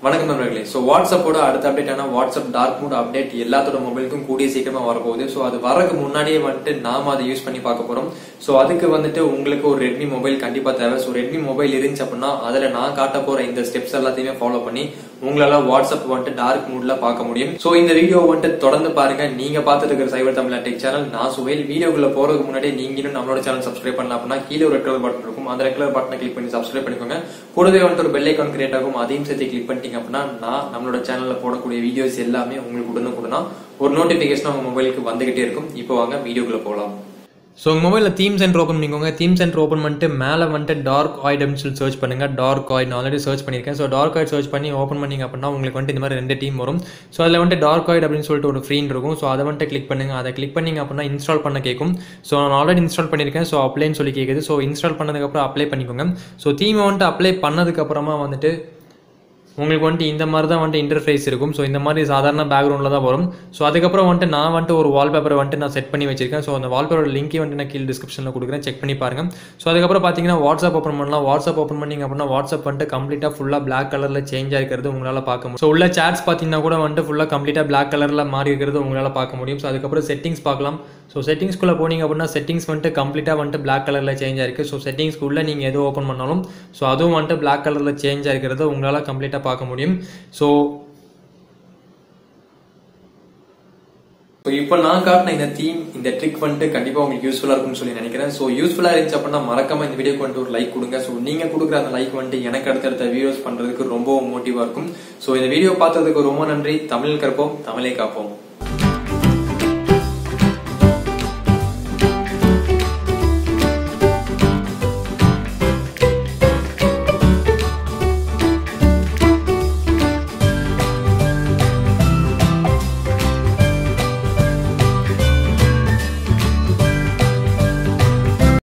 வணக்கம் நண்பர்களே ஸோ வாட்ஸ்அப்போட அடுத்த அப்டேட் ஆனா வாட்ஸ்அப் டார்க் மூட் அப்டேட் எல்லாத்தோட மொபைலுக்கும் கூடிய சீக்கிரமா வரப்போகுது ஸோ அது வரக்கு முன்னாடியே வந்துட்டு நாம அதை யூஸ் பண்ணி பார்க்க போறோம் ஸோ அதுக்கு வந்துட்டு உங்களுக்கு ஒரு ரெட்மி மொபைல் கண்டிப்பா தேவை ஸோ ரெட்மி மொபைல் இருந்துச்சு அப்படின்னா அதுல நான் காட்ட போற இந்த ஸ்டெப்ஸ் எல்லாத்தையுமே ஃபாலோ பண்ணி உங்களால வாட்ஸ்அப் வந்துட்டு டார்க் மூட்ல பார்க்க முடியும் ஸோ இந்த வீடியோ வந்துட்டு தொடர்ந்து பாருங்க நீங்க பார்த்துட்டு இருக்கிற சைபர் தமிழ் டெக் சேனல் நான் சுவைல் வீடியோக்குள்ள போறதுக்கு முன்னாடி நீங்க இன்னும் நம்மளோட சேனல் சப்ஸ்கிரைப் பண்ணலாம் அப்படின்னா கீழே ஒரு ரெட் கலர் பட்டன் இருக்கும் அந்த ரெட் கலர் பட்டனை கிளிக் பண்ணி சப்ஸ்கிரைப் பண்ணிக்கோங்க கூடவே வந்துட்டு ஒரு பெல் ஐக்கான் கிரியேட் ஆகும் அதையும் சேர்த்து கிளிக் பண்ணிட்டீங்க அப்படின்னா நான் நம்மளோட சேனல்ல போடக்கூடிய வீடியோஸ் எல்லாமே உங்களுக்கு உடனுக்குடனா ஒரு நோட்டிபிகேஷன் உங்க மொபைலுக்கு வந்துகிட்டே இருக்கும் இப்போ வாங்க வீடியோக்குள்ள போகலாம் ஸோ உங்கள் மொபைலில் தீம் சென்டர் ஓப்பன் பண்ணிக்கோங்க தீம் சென்டர் ஓப்பன் பண்ணிட்டு மேலே வந்துட்டு டார்க் ஆயிட் அப்படின்னு சொல்லி சர்ச் பண்ணுங்கள் டார்க் ஆயிட் நான் ஆல்ரெடி சர்ச் பண்ணியிருக்கேன் ஸோ டார்க் ஆயிட் சர்ச் பண்ணி ஓப்பன் பண்ணிங்க அப்படின்னா உங்களுக்கு வந்துட்டு இந்த மாதிரி ரெண்டு டீம் வரும் ஸோ அதில் வந்துட்டு டார்க் ஆயிட் அப்படின்னு சொல்லிட்டு ஒரு ஃப்ரீன் இருக்கும் ஸோ அதை வந்துட்டு கிளிக் பண்ணுங்கள் அதை கிளிக் பண்ணிங்க அப்படின்னா இன்ஸ்டால் பண்ண கேட்கும் ஸோ நான் ஆல்ரெடி இன்ஸ்டால் பண்ணியிருக்கேன் ஸோ அப்ளைன்னு சொல்லி கேட்குது ஸோ இன்ஸ்டால் பண்ணதுக்கப்புறம் அப்ளை பண்ணிக்கோங்க ஸோ தீமை வந்துட்டு அப்ளை பண்ணதுக்கப்புறமா வந்துட்டு உங்களுக்கு வந்துட்டு இந்த மாதிரி தான் வந்துட்டு இன்டர்ஃபேஸ் இருக்கும் ஸோ இந்த மாதிரி சாதாரண பேக்ரவுண்டில் தான் வரும் ஸோ அதுக்கப்புறம் வந்துட்டு நான் வந்துட்டு ஒரு வால்பேப்பரை வந்துட்டு நான் செட் பண்ணி வச்சிருக்கேன் ஸோ அந்த வால்பேப்பரோட லிங்க்கே வந்துட்டு நான் கீழே டிஸ்கிரிப்ஷனில் கொடுக்குறேன் செக் பண்ணி பாருங்க ஸோ அதுக்கப்புறம் பார்த்தீங்கன்னா வாட்ஸ்அப் ஓப்பன் பண்ணலாம் வாட்ஸ்அப் ஓப்பன் பண்ணிங்க அப்படின்னா வாட்ஸ்அப் வந்துட்டு கம்ப்ளீட்டாக ஃபுல்லாக பிளாக் கலரில் சேஞ்ச் ஆகிருக்கிறது உங்களால் பார்க்க முடியும் ஸோ உள்ள சேட்ஸ் பார்த்தீங்கன்னா கூட வந்துட்டு ஃபுல்லாக கம்ப்ளீட்டாக பிளாக் கலரில் மாறி இருக்கிறது உங்களால் பார்க்க முடியும் ஸோ அதுக்கப்புறம் செட்டிங்ஸ் பார்க்கலாம் ஸோ செட்டிங்ஸ்குள்ளே போனீங்க அப்படின்னா செட்டிங்ஸ் வந்துட்டு கம்ப்ளீட்டாக வந்துட்டு பிளாக் கலரில் சேஞ்ச் ஆயிருக்கு ஸோ செட்டிங்ஸ்க்குள்ளே நீங்கள் எது ஓப்பன் பண்ணாலும் ஸோ அதுவும் வந்துட்டு பிளாக் கலரில் சேஞ்ச் ஆகிருக்கிறது உங்களால் கம்ப்ளீட்டாக பார்க்க முடியும் ஸோ இப்போ நான் காட்டின இந்த தீம் இந்த ட்ரிக் வந்துட்டு கண்டிப்பா உங்களுக்கு யூஸ்ஃபுல்லா இருக்கும்னு சொல்லி நினைக்கிறேன் ஸோ யூஸ்ஃபுல்லா இருந்துச்சு அப்படின்னா மறக்காம இந்த வீடியோக்கு வந்துட்டு ஒரு லைக் கொடுங்க ஸோ நீங்க கொடுக்குற அந்த லைக் வந்துட்டு எனக்கு அடுத்தடுத்த வீடியோஸ் பண்றதுக்கு ரொம்ப மோட்டிவா இருக்கும் ஸோ இந்த வீடியோ பார்த்ததுக்கு ரொம்ப நன்றி தமிழ் கற்போம் தமிழை காப்போம்